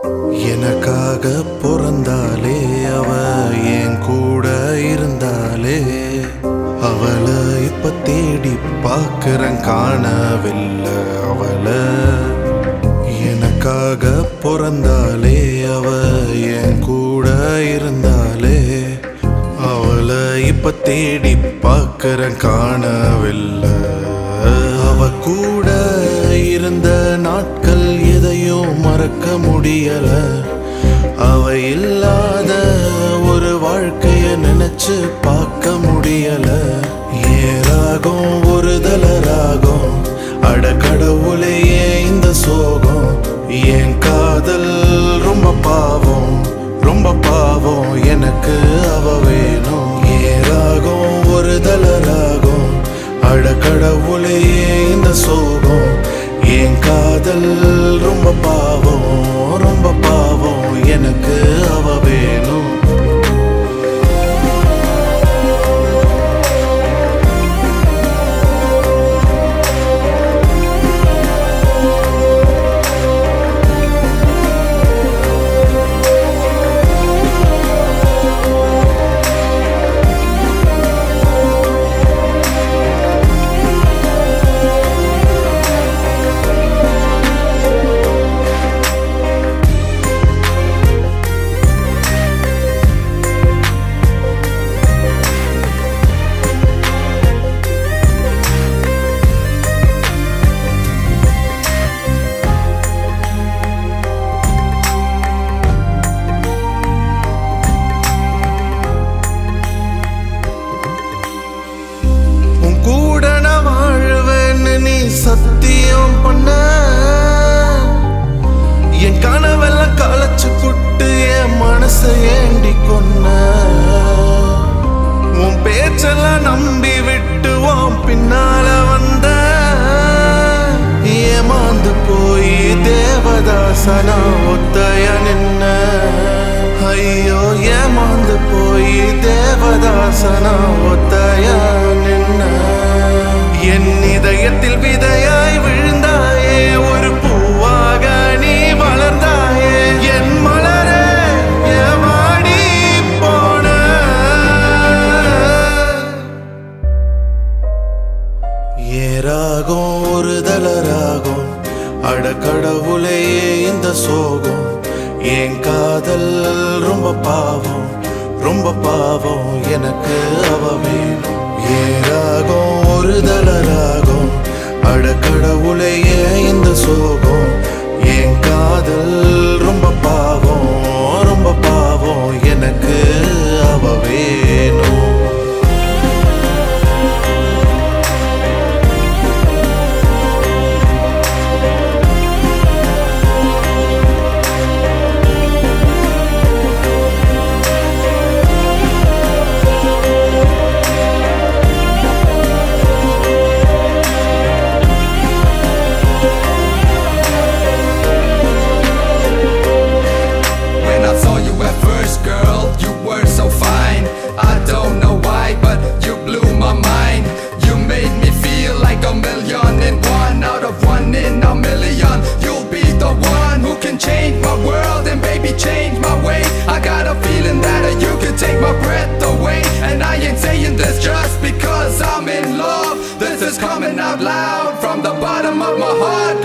எனக்காக பிறந்தாலே அவ என் கூட இருந்தாலே அவளை இப்ப தேடி பார்க்கறேன் காணவில்லை அவளை எனக்காக பிறந்தாலே அவ என் கூட இருந்தாலே அவளை இப்ப தேடி பார்க்கறேன் காணவில்லை அவ கூட இருந்த நாட்கள் எதையும் மறக்க முடியல அவ இல்லாத ஒரு வாழ்க்கைய நினைச்சு பார்க்க முடியல ஏராகும் ஒரு தலராகும் அட கடவுளே ஏன் இந்த சோகம் என் காதல் ரொம்ப பாவம் ரொம்ப பாவம் எனக்கு அவ வேணும் ஏராகும் ஒரு தலராகும் அட கடவுளே ஏன் இந்த சோகம் என் காதல் ரொம்ப பாவம் ரொம்ப பாவம் எனக்கு அவ வேணும் உன் கூட நான் வாழ்வேன்னு நீ சத்தியம் பண்ண என் கனவெல்லாம் களைச்சு புட்டு என் மனசை ஏண்டி கொன்ன உன் பேச்செல்லாம் நம்பி விட்டு உன் பின்னால வந்த ஏமாந்து போய் தேவதாசனா ஒத்தைய நின்ன ஐயோ ஏமாந்து போய் தேவதாசனா ஒத்தைய நின்ன என் இதயத்தில் விதையாய் விழுந்தாயே ஒரு பூவாக நீ வளர்ந்தாயே என் மலரே ஏமாடி போன ஏராகும் ஒரு தளராகும் அட கடவுளே இந்த சோகம் என் காதல் ரொம்ப பாவம் ரொம்ப பாவம் எனக்கு அவ வேணும் ஏராகும் ஒரு தளராகும் அட கடவுளே ஏன் இந்த சோகம் என் காதல் ரொம்ப பாவம் ரொம்ப பாவம் எனக்கு அவ வேணும் When I saw you at first, girl, you were so fine. I don't know why, but you blew my mind. You made me feel like a million in one out of one in a million. You'll be the one who can change my world and baby change my way. I got a feeling that you can take my breath away. And I ain't saying this just because I'm in love. This is coming out loud from the bottom of my heart.